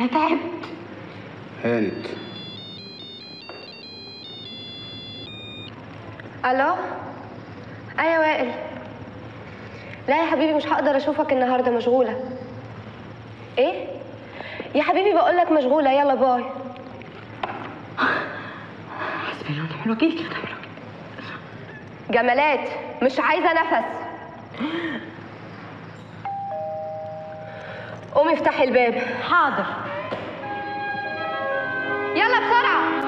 انا تعبت هانت الو ايوه وائل لا يا حبيبي مش هقدر اشوفك النهارده مشغوله ايه يا حبيبي بقول لك مشغوله يلا باي حسبي الله ونعم الوكيل ونعم الوكيل. جمالات مش عايزه نفس قومي افتحي الباب حاضر يلا بسرعه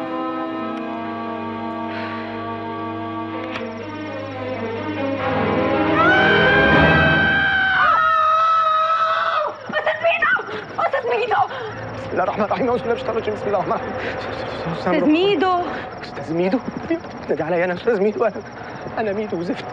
استاذ ميدو بسم الله الرحمن الرحيم اعوذ بالله من الشيطان الرجيم بسم الله الرحمن الرحيم استاذ ميدو استاذ ميدو نادي عليا انا استاذ ميدو انا انا ميدو وزفت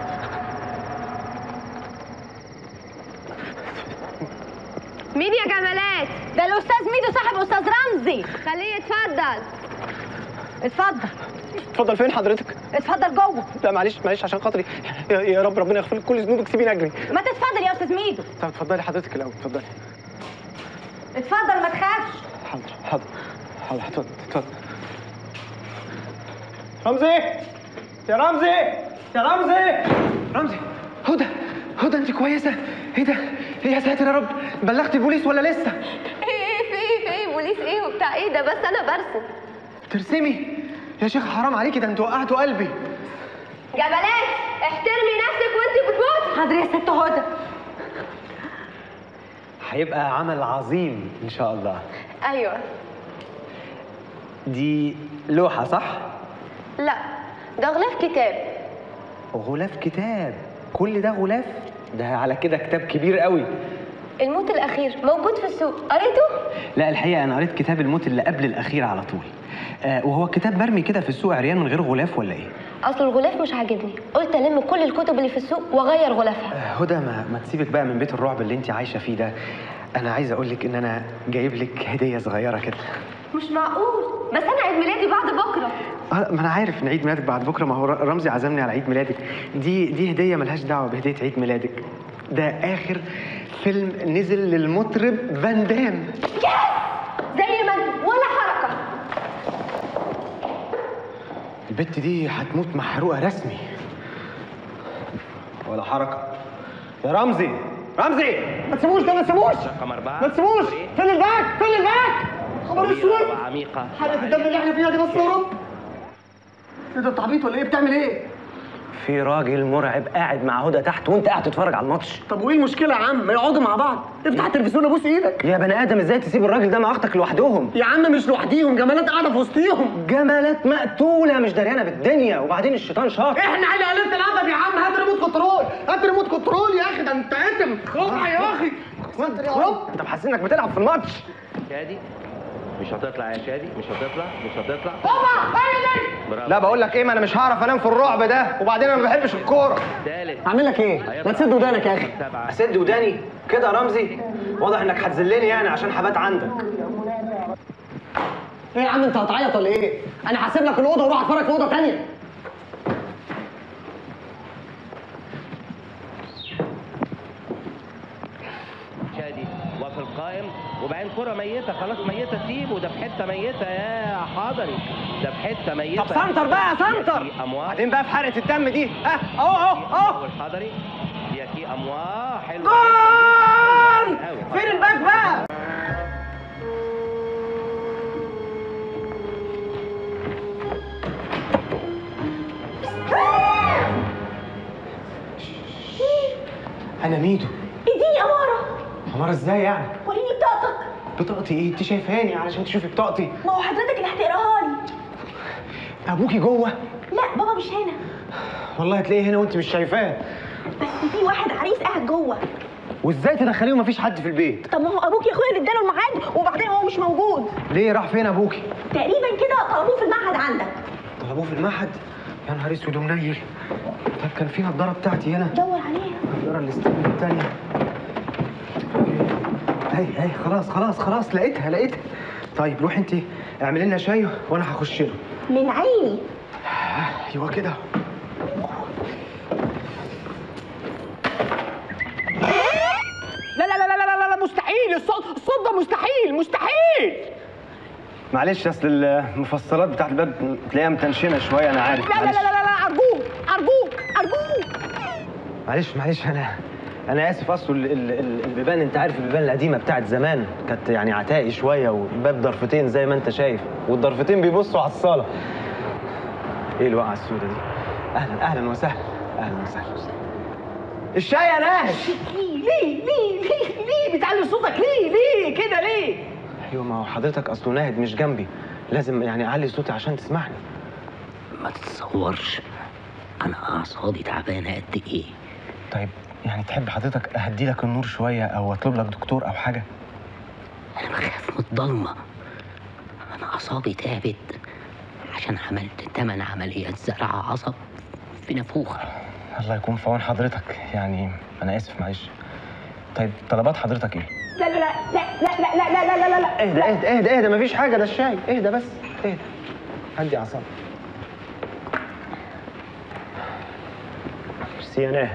مين يا جمالات ده الاستاذ ميدو صاحب استاذ رمزي خليه يتفضل اتفضل اتفضل فين حضرتك اتفضل جوه لا معلش معلش عشان خاطري يا, يا رب ربنا يغفر لك كل ذنوبك سيبيني اجري ما تتفضل يا استاذ ميدو طب اتفضلي حضرتك الاول اتفضلي اتفضل ما تخافش حاضر حاضر حاضر اتفضل اتفضل رمزي يا رمزي يا رمزي رمزي هدى هدى انت كويسه ايه ده ايه يا ساتر يا رب بلغت البوليس ولا لسه ايه ايه في ايه في ايه بوليس ايه وبتاع ايه ده بس انا برسم ترسمي يا شيخ حرام عليكي ده انت وقعتوا قلبي جمالات احترمي نفسك وانت بتموتي حاضر يا ست هدى هيبقى عمل عظيم ان شاء الله ايوه دي لوحة صح؟ لا ده غلاف كتاب غلاف كتاب كل ده غلاف ده على كده كتاب كبير قوي الموت الاخير موجود في السوق قريته لا الحقيقة أنا قريت كتاب الموت اللي قبل الأخير على طول آه وهو الكتاب مرمي كده في السوق عريان من غير غلاف ولا إيه؟ اصل الغلاف مش عاجبني قلت الم كل الكتب اللي في السوق واغير غلافها آه هدى ما, ما تسيبك بقى من بيت الرعب اللي أنت عايشة فيه ده أنا عايز أقول لك إن أنا جايب لك هدية صغيرة كده مش معقول بس انا عيد ميلادي بعد بكره آه، ما انا عارف ان عيد ميلادك بعد بكره ما هو ر- رمزي عزمني على عيد ميلادك دي دي هديه ملهاش دعوه بهديه عيد ميلادك ده اخر فيلم نزل للمطرب فان دام زي ما انت ولا حركه البت دي هتموت محروقه رسمي ولا حركه يا رمزي رمزي ما تسيبوش ده ما تسيبوش رقم أربعة ما تسيبوش فين الباك فين الباك خبر طويلة اسود وعميقة حرقة الدم اللي احنا فيها دي بس يا رب ايه ده تعبيط ولا ايه بتعمل ايه في راجل مرعب قاعد مع هدى تحت وانت قاعد تتفرج على الماتش طب وايه المشكله يا عم ما يقعدوا مع بعض افتح التلفزيون ابوس ايدك يا بني ادم ازاي تسيب الراجل ده مع اختك لوحدهم يا عم مش لوحديهم جمالات قاعده في وسطيهم جمالات مقتوله مش دريانه بالدنيا وبعدين الشيطان شاطر احنا على قليله الادب يا عم هات ريموت كنترول هات ريموت كنترول يا اخي ده انت اتم اوعى يا اخي ستر يا رب انت محسس انك بتلعب في الماتش شادي مش هتطلع يا شادي مش هتطلع مش هتطلع اوعى ايه ده برافو لا بقول لك ايه ما انا مش هعرف انام في الرعب ده وبعدين انا ما بحبش الكوره ثالث اعمل لك ايه ما تسد ودانك يا اخي سبعة اسد وداني كده يا رمزي واضح انك هتذلني يعني عشان حبات عندك ايه يا عم انت هتعيط ولا ايه انا هسيب لك الاوضه واروح اتفرج في اوضه تانية شادي وفي القائم وبعدين كرة ميتة خلاص ميتة سيبه ده في حتة ميتة يا حضري ده في حتة ميتة طب سنتر بقى سنتر في أموال بعدين بقى في حرقه الدم دي ها اهو اهو اهو والحضري يا كي أموال حلو جول أوي. فين الباك بقى انا ميدو اديني اماره عمار ازاي يعني وريني بطاقتك بطاقتي ايه انت شايفاني علشان تشوفي بطاقتي ما هو حضرتك اللي هتقراها لي ابوكي جوه لا بابا مش هنا والله هتلاقيه هنا وانت مش شايفاه بس في واحد عريس قاعد جوه وازاي تدخليه ومفيش حد في البيت طب ما هو ابوك يا اخويا اللي اداله الميعاد وبعدين هو مش موجود ليه راح فين ابوكي تقريبا كده طلبوه في المعهد عندك طلبوه في المعهد يا نهار اسود ومنيل طب كان في نضاره بتاعتي هنا دور عليها النضاره الاستقبال الثانيه هي هي خلاص خلاص خلاص لقيتها لقيتها طيب روحي انت اعملي لنا شاي وانا هخش له من عيني ايوه كده لا لا لا لا لا لا مستحيل الصوت الصوت ده مستحيل مستحيل معلش اصل المفصلات بتاعت الباب تلاقيها متنشنه شويه انا عارف لا لا معلش. لا لا لا ارجوك ارجوك ارجوك معلش معلش انا انا اسف اصل ال- ال- ال- البيبان انت عارف البيبان القديمه بتاعت زمان كانت يعني عتائي شويه وباب ضرفتين زي ما انت شايف والضرفتين بيبصوا على الصاله ايه الوقعه السوداء دي اهلا اهلا وسهلا اهلا وسهلا الشاي يا ناس ليه ليه ليه ليه ليه بتعلي صوتك ليه ليه كده ليه ايوه ما هو حضرتك اصله ناهد مش جنبي لازم يعني اعلي صوتي عشان تسمعني ما تتصورش انا اعصابي تعبانه قد ايه طيب يعني تحب حضرتك اهدي لك النور شويه او اطلب لك دكتور او حاجه انا بخاف من الضلمه انا اعصابي تعبت عشان عملت تمن عمليات زرع عصب في نافوخه الله يكون في عون حضرتك يعني انا اسف معلش طيب طلبات حضرتك ايه لا لا لا لا لا لا لا لا لا لا لا اهدى اهدى اهدى اهدى مفيش حاجه ده الشاي اهدى بس اهدى هدي اعصابك ميرسي يا ناهد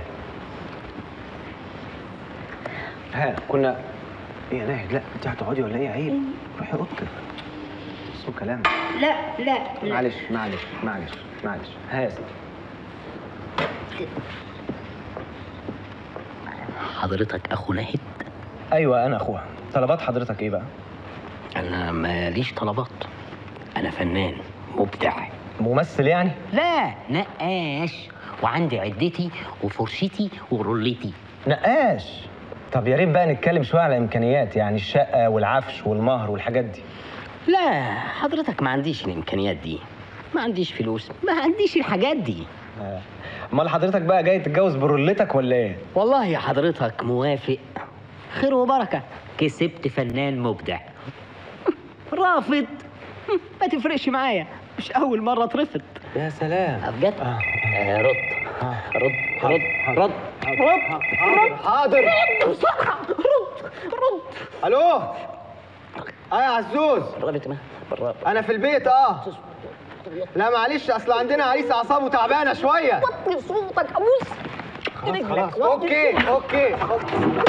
ها كنا ايه يا ناهد لا انت هتقعدي ولا ايه عيب روحي اوضتك اسمه كلام لا لا معلش معلش معلش معلش ها يا ستي حضرتك اخو ناهد ايوه انا اخوها طلبات حضرتك ايه بقى انا ماليش طلبات انا فنان مبدع ممثل يعني لا نقاش وعندي عدتي وفرشتي ورولتي نقاش طب يا ريت بقى نتكلم شويه على امكانيات يعني الشقه والعفش والمهر والحاجات دي لا حضرتك ما عنديش الامكانيات دي ما عنديش فلوس ما عنديش الحاجات دي آه. امال حضرتك بقى جاي تتجوز برولتك ولا ايه والله يا حضرتك موافق خير وبركة كسبت فنان مبدع رافض ما تفرقش معايا مش أول مرة اترفض يا سلام بجد آه. آه رد رد رد رد حاضر حاضر بسرعه رد رد الو اه يا عزوز بالرابط ما بالرابط انا في البيت اه لا معلش اصل عندنا عريس اعصابه تعبانه شويه وطي صوتك ابوس خلاص خلاص اوكي اوكي اوكي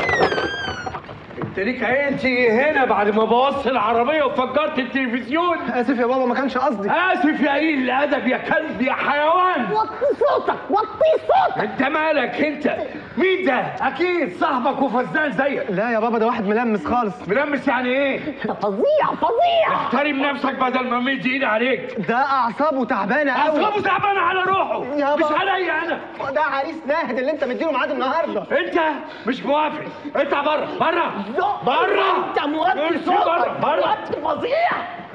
انت ليك عين تيجي هنا بعد ما بوظت العربيه وفجرت التلفزيون اسف يا بابا ما كانش قصدي اسف يا قليل الادب يا كلب يا حيوان وطي صوتك وطي صوتك انت مالك انت مين ده اكيد صاحبك وفزان زيك لا يا بابا ده واحد ملمس خالص ملمس يعني ايه ده فظيع فظيع احترم نفسك بدل ما مد ايدي عليك ده اعصابه تعبانه قوي اصابه تعبان على روحه يا مش بابا. عليا انا ده عريس ناهد اللي انت مديله ميعاد النهارده انت مش موافق اطلع بره بره بره انت موطي امشي بره صوتك بره وطي فظيع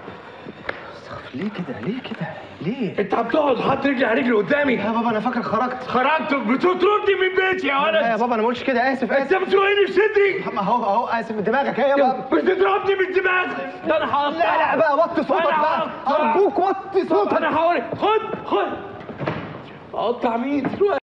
ليه كده ليه كده ليه انت بتقعد حاطط رجلي على رجلي قدامي يا بابا انا فاكر خرجت خرجت بتطردني من بيتي يا لا يا ولد بابا انا ما قلتش كده اسف انت اسف بتوهني في صدري ما هو اهو اسف دماغك ايه يا بابا بتضربني بالدماغ ده انا هقطعك لا لا بقى وطي صوتك أنا بقى هقطعك. ارجوك وطي طب صوتك انا هقول خد خد اقطع مين دلوقتي